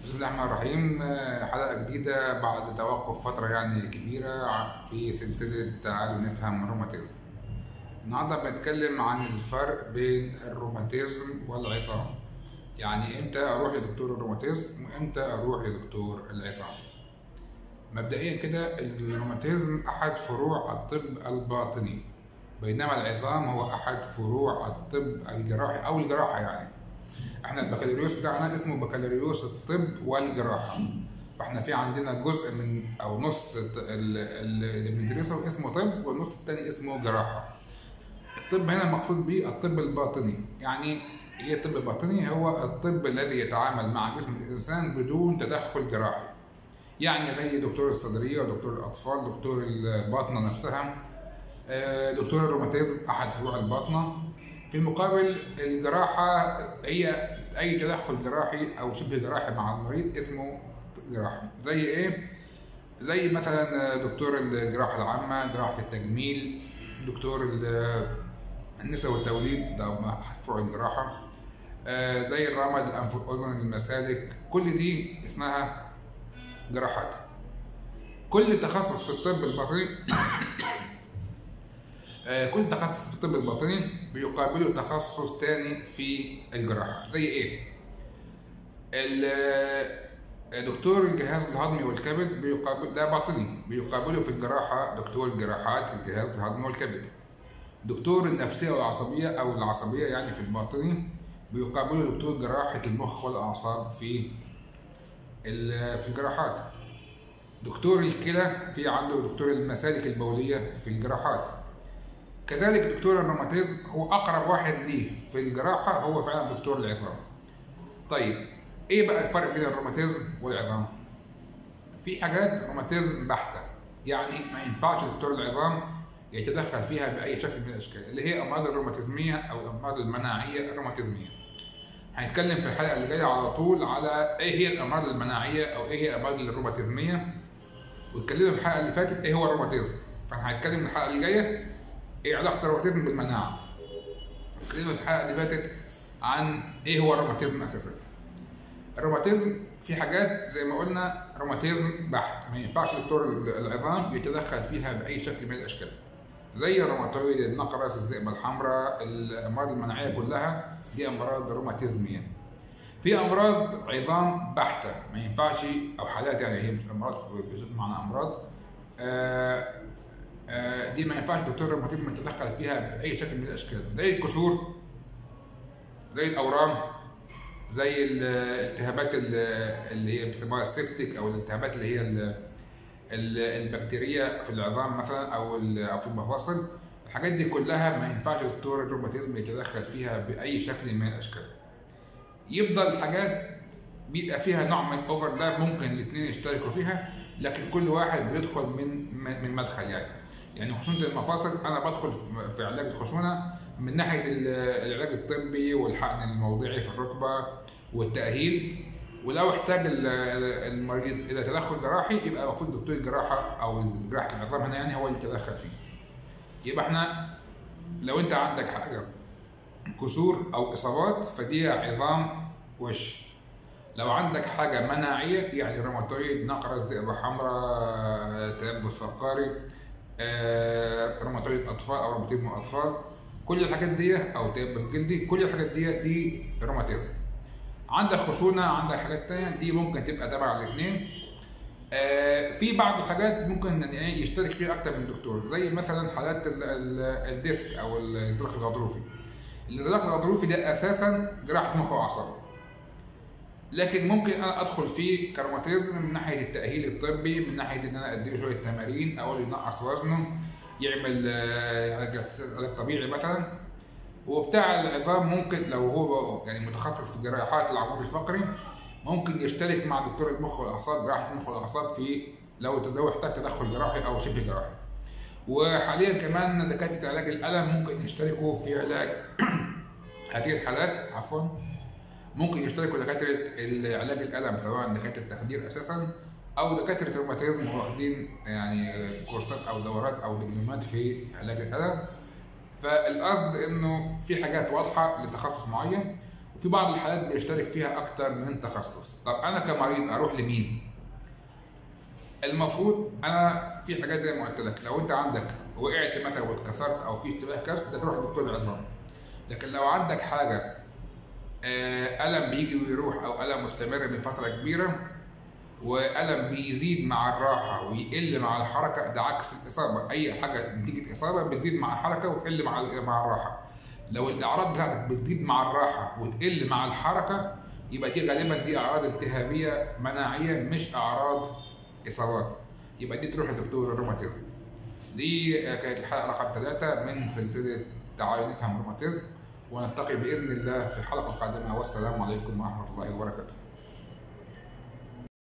بسم الله الرحمن الرحيم آه، حلقة جديدة بعد توقف فترة يعني كبيرة ع- في سلسلة تعالوا نفهم الروماتيزم. النهاردة بنتكلم عن الفرق بين الروماتيزم والعظام. يعني امتى اروح لدكتور الروماتيزم وامتى اروح لدكتور العظام. مبدئيا كده الروماتيزم احد فروع الطب الباطني بينما العظام هو احد فروع الطب الجراحي او الجراحة يعني. احنا البكالوريوس بتاعنا اسمه بكالوريوس الطب والجراحه فاحنا في عندنا جزء من او نص الط- ال- ال- اللي بندرسه اسمه طب والنص التاني اسمه جراحه الطب هنا المقصود به الطب الباطني يعني ايه الطب الباطني هو الطب الذي يتعامل مع جسم الانسان بدون تدخل جراحي يعني زي دكتور الصدريه ودكتور الاطفال دكتور الباطنه نفسها آه، دكتور الروماتيزم احد فروع الباطنه في المقابل الجراحه هي اي تدخل جراحي او شبه جراحي مع المريض اسمه جراحه زي ايه زي مثلا دكتور الجراحه العامه جراحه التجميل دكتور ال- النساء والتوليد ده احد فروع الجراحه آه، زي الرمد الانف والاذن المسالك كل دي اسمها جراحات كل تخصص في الطب الباطني آه، كل تخصص في الطب الباطني بيقابله تخصص تاني في الجراحة زي ايه؟ ال- آه، دكتور الجهاز الهضمي والكبد بيقابل ده باطني بيقابله في الجراحة دكتور جراحات الجهاز الهضمي والكبد دكتور النفسية والعصبية أو العصبية يعني في الباطني بيقابله دكتور جراحة المخ والأعصاب في ال- في الجراحات دكتور الكلى في عنده دكتور المسالك البولية في الجراحات كذلك دكتور الروماتيزم هو اقرب واحد ليه في الجراحه هو فعلا دكتور العظام. طيب ايه بقى الفرق بين الروماتيزم والعظام؟ في حاجات روماتيزم بحته يعني ما ينفعش دكتور العظام يتدخل فيها باي شكل من الاشكال اللي هي الامراض الروماتيزميه او الامراض المناعيه الروماتيزميه. هنتكلم في الحلقه اللي جايه على طول على ايه هي الامراض المناعيه او ايه هي الامراض الروماتيزميه واتكلمنا في الحلقه اللي فاتت ايه هو الروماتيزم فاحنا هنتكلم الحلقه اللي جايه ايه علاقه الروماتيزم بالمناعه اتكلمنا في الحلقه اللي فاتت عن ايه هو الروماتيزم اساسا الروماتيزم في حاجات زي ما قلنا روماتيزم بحت ما ينفعش دكتور العظام يتدخل فيها باي شكل من الاشكال زي الروماتويد النقرس الذئبه الحمراء الامراض المناعيه كلها دي امراض روماتيزميه في امراض عظام بحته ما ينفعش او حالات يعني هي مش امراض بمعنى امراض آه آه، دي ما ينفعش دكتور الروماتيزم يتدخل فيها باي شكل من الاشكال زي الكسور زي الاورام زي الالتهابات ال- اللي هي بيسموها السبتيك او الالتهابات اللي هي ال- ال- البكتيريه في العظام مثلا او ال- او في المفاصل الحاجات دي كلها ما ينفعش دكتور الروماتيزم يتدخل فيها باي شكل من الاشكال يفضل حاجات بيبقى فيها نوع من الاوفرلاب ممكن الاثنين يشتركوا فيها لكن كل واحد بيدخل من من من مدخل يعني يعني خشونه المفاصل انا بدخل في- في علاج الخشونه من ناحيه ال- العلاج الطبي والحقن الموضعي في الركبه والتاهيل ولو احتاج ال- المريض الى تدخل جراحي يبقى المفروض دكتور الجراحه او جراحه العظام هنا يعني هو اللي يتدخل فيه يبقى احنا لو انت عندك حاجه كسور او اصابات فدي عظام وش لو عندك حاجه مناعيه يعني روماتويد نقرس ذئبه حمراء تيبس فقاري آه، روماتويد اطفال او روماتيزم اطفال كل الحاجات دي او تيبس جلدي كل الحاجات دي دي روماتيزم عندك خشونه عندك حاجات تانية دي ممكن تبقى تبع الاثنين آه، في بعض الحاجات ممكن يعني إيه يشترك فيها اكتر من دكتور زي مثلا حالات ال- ال- الديسك او الانزلاق الغضروفي الانزلاق الغضروفي ده اساسا جراحه مخ واعصاب لكن ممكن انا ادخل فيه كروماتيزم من ناحيه التاهيل الطبي من ناحيه ان انا اديله شويه تمارين اقول ينقص وزنه يعمل آه، علاج علاج طبيعي مثلا وبتاع العظام ممكن لو هو يعني متخصص في جراحات العمود الفقري ممكن يشترك مع دكتور المخ والاعصاب جراحه المخ والاعصاب في لو لو احتاج تدخل جراحي او شبه جراحي وحاليا كمان دكاتره علاج الالم ممكن يشتركوا في علاج هذه الحالات عفوا ممكن يشتركوا دكاتره علاج الالم سواء دكاتره تخدير اساسا او دكاتره الروماتيزم واخدين يعني كورسات او دورات او دبلومات في علاج الالم فالقصد انه في حاجات واضحه لتخصص معين في بعض الحالات بيشترك فيها اكتر من تخصص طب انا كمريض اروح لمين المفروض انا في حاجات زي ما قلت لك لو انت عندك وقعت مثلا واتكسرت او في اشتباه كسر ده تروح لدكتور العظام لكن لو عندك حاجه آه، الم بيجي ويروح او الم مستمر من فتره كبيره والم بيزيد مع الراحه ويقل مع الحركه ده عكس الاصابه اي حاجه نتيجه اصابه بتزيد مع الحركه وتقل مع مع الراحه لو الاعراض بتاعتك بتزيد مع الراحه وتقل مع الحركه يبقى دي غالبا دي اعراض التهابيه مناعيه مش اعراض اصابات يبقى دي تروح لدكتور الروماتيزم دي كانت الحلقه رقم ثلاثه من سلسله تعالوا نفهم الروماتيزم ونلتقي باذن الله في الحلقه القادمه والسلام عليكم ورحمه الله وبركاته